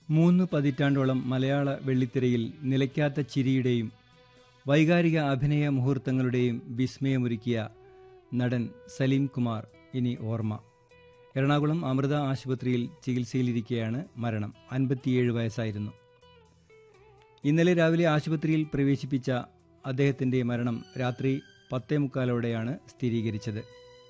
മൂന്ന് പതിറ്റാണ്ടോളം മലയാള വെള്ളിത്തിരയിൽ നിലയ്ക്കാത്ത ചിരിയുടെയും വൈകാരിക അഭിനയ മുഹൂർത്തങ്ങളുടെയും വിസ്മയമൊരുക്കിയ നടൻ സലീം കുമാർ ഇനി ഓർമ്മ എറണാകുളം അമൃത ആശുപത്രിയിൽ ചികിത്സയിലിരിക്കെയാണ് മരണം അൻപത്തിയേഴ് വയസ്സായിരുന്നു ഇന്നലെ രാവിലെ ആശുപത്രിയിൽ പ്രവേശിപ്പിച്ച അദ്ദേഹത്തിന്റെ മരണം രാത്രി പത്തേ മുക്കാലോടെയാണ് സ്ഥിരീകരിച്ചത്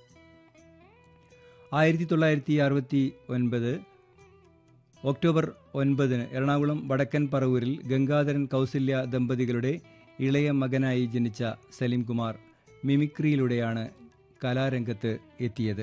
ആയിരത്തി തൊള്ളായിരത്തി അറുപത്തി ഒൻപത് ഒക്ടോബർ ഒൻപതിന് എറണാകുളം വടക്കൻ പറവൂരിൽ ഗംഗാധരൻ കൗസല്യ ദമ്പതികളുടെ ഇളയ മകനായി ജനിച്ച സലീം കുമാർ മിമിക്രിയിലൂടെയാണ് കലാരംഗത്ത് എത്തിയത്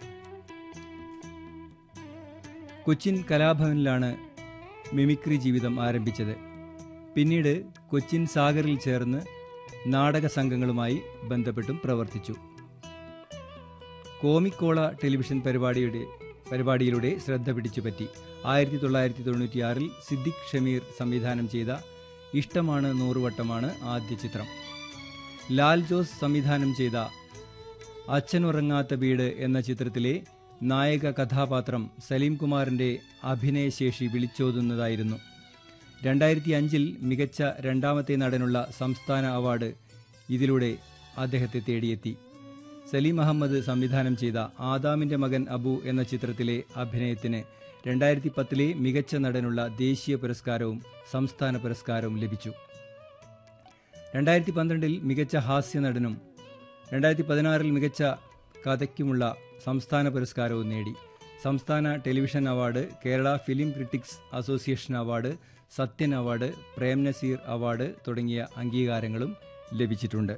കൊച്ചിൻ കലാഭവനിലാണ് മിമിക്രി ജീവിതം ആരംഭിച്ചത് പിന്നീട് കൊച്ചിൻ സാഗറിൽ ചേർന്ന് നാടക സംഘങ്ങളുമായി ബന്ധപ്പെട്ടും പ്രവർത്തിച്ചു കോമിക്കോള ടെലിവിഷൻ പരിപാടിയുടെ പരിപാടിയിലൂടെ ശ്രദ്ധ പിടിച്ചുപറ്റി ആയിരത്തി തൊള്ളായിരത്തി തൊണ്ണൂറ്റിയാറിൽ സിദ്ദിഖ് ഷമീർ സംവിധാനം ചെയ്ത ഇഷ്ടമാണ് നൂറുവട്ടമാണ് ആദ്യ ചിത്രം ലാൽ ജോസ് സംവിധാനം ചെയ്ത അച്ഛനുറങ്ങാത്ത വീട് എന്ന ചിത്രത്തിലെ നായക കഥാപാത്രം സലീം കുമാറിന്റെ അഭിനയശേഷി വിളിച്ചോതുന്നതായിരുന്നു രണ്ടായിരത്തി അഞ്ചിൽ മികച്ച രണ്ടാമത്തെ നടനുള്ള സംസ്ഥാന അവാർഡ് ഇതിലൂടെ അദ്ദേഹത്തെ തേടിയെത്തി സലീം അഹമ്മദ് സംവിധാനം ചെയ്ത ആദാമിന്റെ മകൻ അബു എന്ന ചിത്രത്തിലെ അഭിനയത്തിന് രണ്ടായിരത്തി പത്തിലെ മികച്ച നടനുള്ള ദേശീയ പുരസ്കാരവും സംസ്ഥാന പുരസ്കാരവും ലഭിച്ചു രണ്ടായിരത്തി പന്ത്രണ്ടിൽ മികച്ച ഹാസ്യ നടനും രണ്ടായിരത്തി പതിനാറിൽ മികച്ച കഥയ്ക്കുമുള്ള സംസ്ഥാന പുരസ്കാരവും നേടി സംസ്ഥാന television award Kerala film critics association award Sathyan award Prem Nazir award തുടങ്ങിയ അംഗീകാരങ്ങളും ലഭിച്ചിട്ടുണ്ട്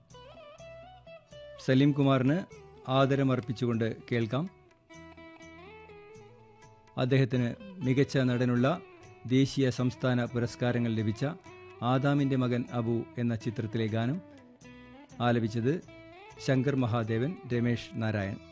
സലീം കുമാറിന് ആദരമർപ്പിച്ചുകൊണ്ട് കേൾക്കാം അദ്ദേഹത്തിന് മികച്ച നടനുള്ള ദേശീയ സംസ്ഥാന പുരസ്കാരങ്ങൾ ലഭിച്ച ആദാമിന്റെ മകൻ അബു എന്ന ചിത്രത്തിലെ ഗാനം ആലപിച്ചത് ശങ്കർ മഹാദേവൻ രമേശ് നാരായൺ